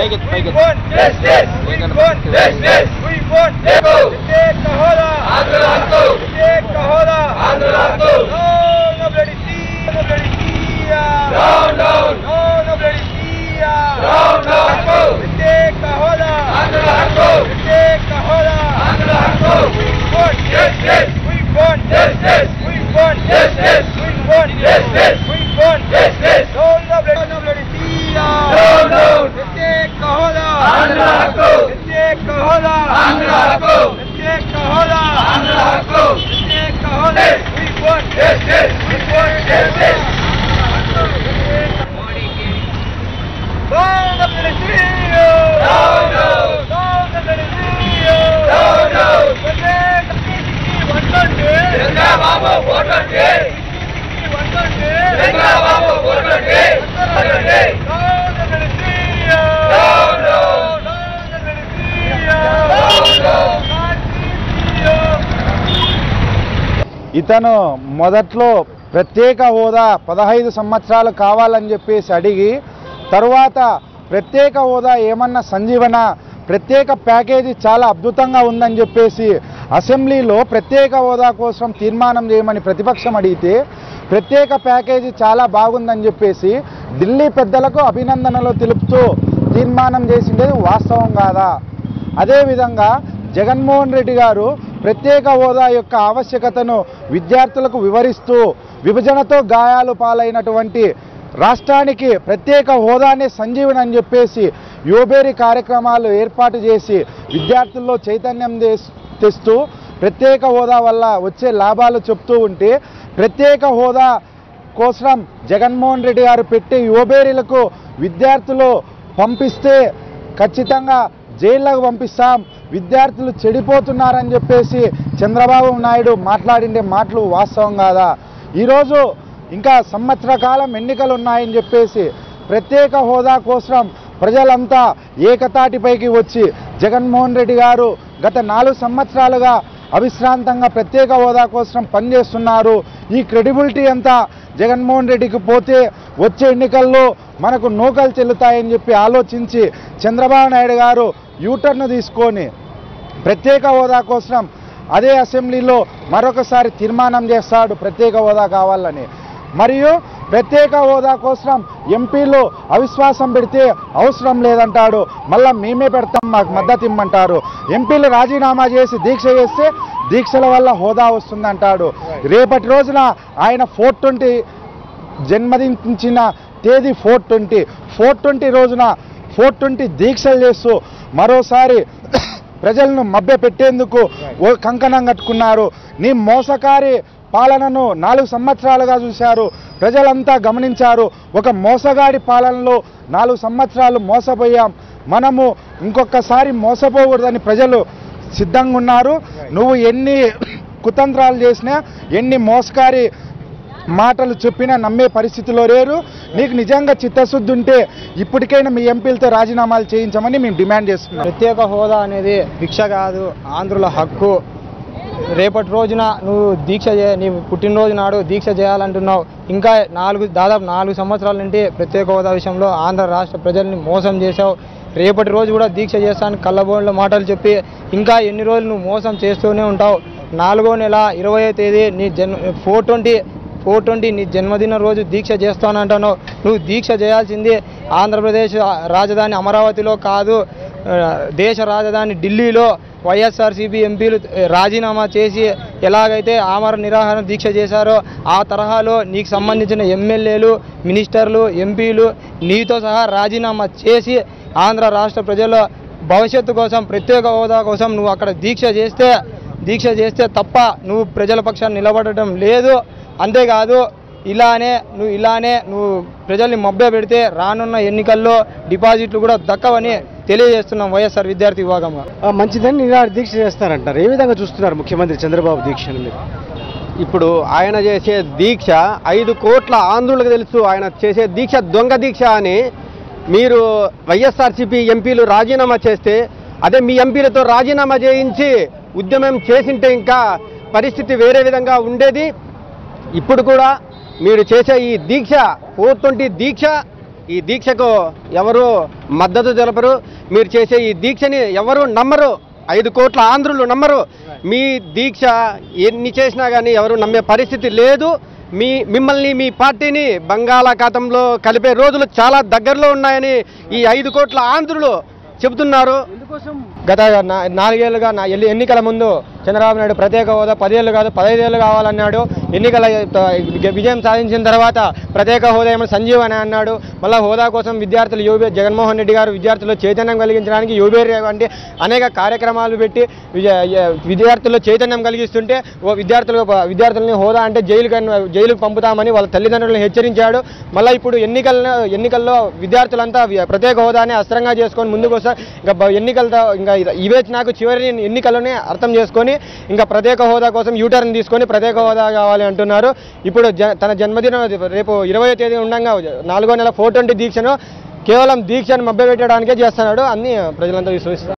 పైకెత్తు We పైకెత్తు want justice. We want justice. We want ప్రత్యేక హోదా. ప్రత్యేక హోదా. No, no bloody sea. No bloody sea. No, no bloody sea. ప్రత్యేక హోదా. ప్రత్యేక హోదా. We want justice. We want justice. We want justice. We want justice. We want justice. No, no bloody, no bloody sea. No, no. ప్రత్యేక హోదా. ప్రత్యేక హోదా. ప్రత్యేక హోదా. ప్రత్యేక హోదా. We want justice. We want justice. No, no bloody sea. No, no. No, no bloody sea. No, no. ప్రత్యేక వందండి. Chandrababu ఓటండి. వందండి. Chandrababu ఓటండి. వందండి. No, no bloody sea. No, no. No, no bloody sea. No, no. Not ఇతను మొదట్లో ప్రత్యేక హోదా పదహైదు సంవత్సరాలు కావాలని చెప్పేసి అడిగి తరువాత ప్రత్యేక హోదా ఏమన్నా సంజీవన ప్రత్యేక ప్యాకేజీ చాలా అద్భుతంగా ఉందని చెప్పేసి అసెంబ్లీలో ప్రత్యేక హోదా కోసం తీర్మానం చేయమని ప్రతిపక్షం అడిగితే ప్రత్యేక ప్యాకేజీ చాలా బాగుందని చెప్పేసి ఢిల్లీ పెద్దలకు అభినందనలు తెలుపుతూ తీర్మానం చేసిండేది వాస్తవం కాదా అదేవిధంగా జగన్మోహన్ రెడ్డి గారు ప్రత్యేక హోదా యొక్క ఆవశ్యకతను విద్యార్థులకు వివరిస్తూ విభజనతో గాయాలు పాలైనటువంటి రాష్ట్రానికి ప్రత్యేక హోదానే సంజీవని అని చెప్పేసి యువబేరి కార్యక్రమాలు ఏర్పాటు చేసి విద్యార్థుల్లో చైతన్యం చేస్- తెస్తూ ప్రత్యేక హోదా వల్ల వచ్చే లాభాలు చెప్తూ ఉంటే ప్రత్యేక హోదా కోసం జగన్మోహన్ రెడ్డి గారు పెట్టే యువబేరీలకు విద్యార్థులు పంపిస్తే ఖచ్చితంగా జైళ్ళకు పంపిస్తాం విద్యార్థులు చెడిపోతున్నారని చెప్పేసి చంద్రబాబు నాయుడు మాట్లాడిండే మాటలు వాస్తవం కాదా ఈరోజు ఇంకా సంవత్సర కాలం ఎన్నికలు ఉన్నాయని చెప్పేసి ప్రత్యేక హోదా కోసం ప్రజలంతా ఏకతాటిపైకి వచ్చి జగన్మోహన్ రెడ్డి గారు గత నాలుగు సంవత్సరాలుగా అవిశ్రాంతంగా ప్రత్యేక హోదా కోసం పనిచేస్తున్నారు ఈ క్రెడిబిలిటీ అంతా జగన్మోహన్ రెడ్డికి పోతే వచ్చే ఎన్నికల్లో మనకు నూకలు చెల్లుతాయని చెప్పి ఆలోచించి చంద్రబాబు నాయుడు గారు యూటర్న్ తీసుకొని ప్రత్యేక హోదా కోసం అదే అసెంబ్లీలో మరొకసారి తీర్మానం చేస్తాడు ప్రత్యేక హోదా కావాలని మరియు ప్రత్యేక హోదా కోసం ఎంపీలు అవిశ్వాసం పెడితే అవసరం లేదంటాడు మళ్ళా మేమే పెడతాం మాకు మద్దతు ఇమ్మంటారు ఎంపీలు రాజీనామా చేసి దీక్ష చేస్తే దీక్షల వల్ల హోదా వస్తుందంటాడు రేపటి రోజున ఆయన ఫోర్ ట్వంటీ జన్మదించిన తేదీ ఫోర్ ట్వంటీ ఫోర్ ట్వంటీ రోజున ఫోర్ ట్వంటీ దీక్షలు చేస్తూ మరోసారి ప్రజలను మభ్య పెట్టేందుకు ఓ కంకణం కట్టుకున్నారు నీ మోసకారి పాలనను నాలుగు సంవత్సరాలుగా చూశారు ప్రజలంతా గమనించారు ఒక మోసగాడి పాలనలో నాలుగు సంవత్సరాలు మోసపోయాం మనము ఇంకొకసారి మోసపోకూడదని ప్రజలు సిద్ధంగా ఉన్నారు నువ్వు ఎన్ని కుతంత్రాలు చేసినా ఎన్ని మోసకారి మాటలు చెప్పినా నమ్మే పరిస్థితిలో లేరు నీకు నిజంగా చిత్తశుద్ధి ఉంటే ఇప్పటికైనా మీ ఎంపీలతో రాజీనామాలు చేయించమని మేము డిమాండ్ చేస్తున్నాం ప్రత్యేక హోదా అనేది భిక్ష కాదు ఆంధ్రుల హక్కు రేపటి రోజున నువ్వు దీక్ష చే నీ పుట్టినరోజు నాడు దీక్ష చేయాలంటున్నావు ఇంకా నాలుగు దాదాపు నాలుగు సంవత్సరాల నుండి ప్రత్యేక హోదా విషయంలో ఆంధ్ర రాష్ట్ర ప్రజల్ని మోసం చేశావు రేపటి రోజు కూడా దీక్ష చేస్తాను కళ్ళబోన్ల మాటలు చెప్పి ఇంకా ఎన్ని రోజులు నువ్వు మోసం చేస్తూనే ఉంటావు నాలుగో నెల ఇరవై తేదీ నీ జన్మ ఫోర్ ట్వంటీ ఫోర్ ట్వంటీ నీ జన్మదిన రోజు దీక్ష చేస్తానంటాను నువ్వు దీక్ష చేయాల్సింది ఆంధ్రప్రదేశ్ రాజధాని అమరావతిలో కాదు ఆ, దేశ రాజధాని ఢిల్లీలో వైఎస్ఆర్సీపీ ఎంపీలు ఆ, రాజీనామా చేసి ఎలాగైతే ఆమర నిరాహార దీక్ష చేశారో ఆ తరహాలో నీకు సంబంధించిన ఎమ్మెల్యేలు మినిస్టర్లు ఎంపీలు నీతో సహా రాజీనామా చేసి ఆంధ్ర రాష్ట్ర ప్రజల భవిష్యత్తు కోసం ప్రత్యేక హోదా కోసం నువ్వు అక్కడ దీక్ష చేస్తే దీక్ష చేస్తే తప్ప నువ్వు ప్రజల పక్షాన్ని నిలబడటం లేదు అంతేకాదు ఇలానే నువ్వు ఇలానే నువ్వు ప్రజల్ని మభ్య పెడితే రానున్న ఎన్నికల్లో డిపాజిట్లు కూడా దక్కవని తెలియజేస్తున్నాం వైఎస్ఆర్ విద్యార్థి విభాగంగా మంచిదని నిరాహార దీక్ష చేస్తారంటారు ఏ విధంగా చూస్తున్నారు ముఖ్యమంత్రి చంద్రబాబు దీక్షను మీరు ఇప్పుడు ఆయన చేసే దీక్ష ఐదు కోట్ల ఆంధ్రులకు తెలుసు ఆయన చేసే దీక్ష దొంగ దీక్ష అని మీరు వైఎస్ఆర్సీపీ ఎంపీలు రాజీనామా చేస్తే అదే మీ ఎంపీలతో రాజీనామా చేయించి ఉద్యమం చేసింటే ఇంకా పరిస్థితి వేరే విధంగా ఉండేది ఇప్పుడు కూడా మీరు చేసే ఈ దీక్ష ఫోర్ ట్వంటీ దీక్ష ఈ దీక్షకు ఎవరు మద్దతు తెలపరు మీరు చేసే ఈ దీక్షని ఎవరు నమ్మరు ఐదు కోట్ల ఆంధ్రులు నమ్మరు మీ దీక్ష ఎన్ని చేసినా కానీ ఎవరు నమ్మే పరిస్థితి లేదు మీ మిమ్మల్ని మీ పార్టీని బంగాళాఖాతంలో కలిపే రోజులు చాలా దగ్గరలో ఉన్నాయని ఈ ఐదు కోట్ల ఆంధ్రులు చెబుతున్నారు గత నా- నాలుగేళ్లుగా నా ఎల్లి- ఎన్నికల ముందు చంద్రబాబు నాయుడు ప్రత్యేక హోదా పదేళ్ళు కాదు పదహైదేళ్ళు కావాలన్నాడు ఎన్నికల త- విజయం సాధించిన తర్వాత ప్రత్యేక హోదా ఏమో సంజీవ్ అని అన్నాడు మళ్ళీ హోదా కోసం విద్యార్థులు యూబీ జగన్మోహన్ రెడ్డి గారు విద్యార్థుల్లో చైతన్యం కలిగించడానికి యూబేర్ వంటి అనేక కార్యక్రమాలు పెట్టి విజ- య- విద్యార్థుల్లో చైతన్యం కలిగిస్తుంటే ఓ విద్యార్థులు విద్యార్థులని హోదా అంటే జైలు జైలుకు పంపుతామని వాళ్ళ తల్లిదండ్రులను హెచ్చరించాడు మళ్ళీ ఇప్పుడు ఎన్నికల్లో ఎన్నికల్లో విద్యార్థులంతా వి- ప్రత్యేక హోదాని అస్త్రంగా చేసుకొని ముందుకు వస్తారు ఇంకా బ- ఎన్నికలతో ఇంకా ఇది- ఇవే నాకు చివరి ఎన్నికల్లోనే అర్థం చేసుకొని ఇంకా ప్రత్యేక హోదా కోసం యూటర్న్ తీసుకొని ప్రత్యేక హోదా కావాలి అంటున్నారు ఇప్పుడు జ- తన జన్మదినం రేపు ఇరవై తేదీ ఉండగా నాలుగో నెల ఫోర్ ట్వంటీ దీక్షను కేవలం దీక్షను మభ్యపెట్టడానికే చేస్తున్నాడు అన్ని ప్రజలంతా విశ్వసిస్తారు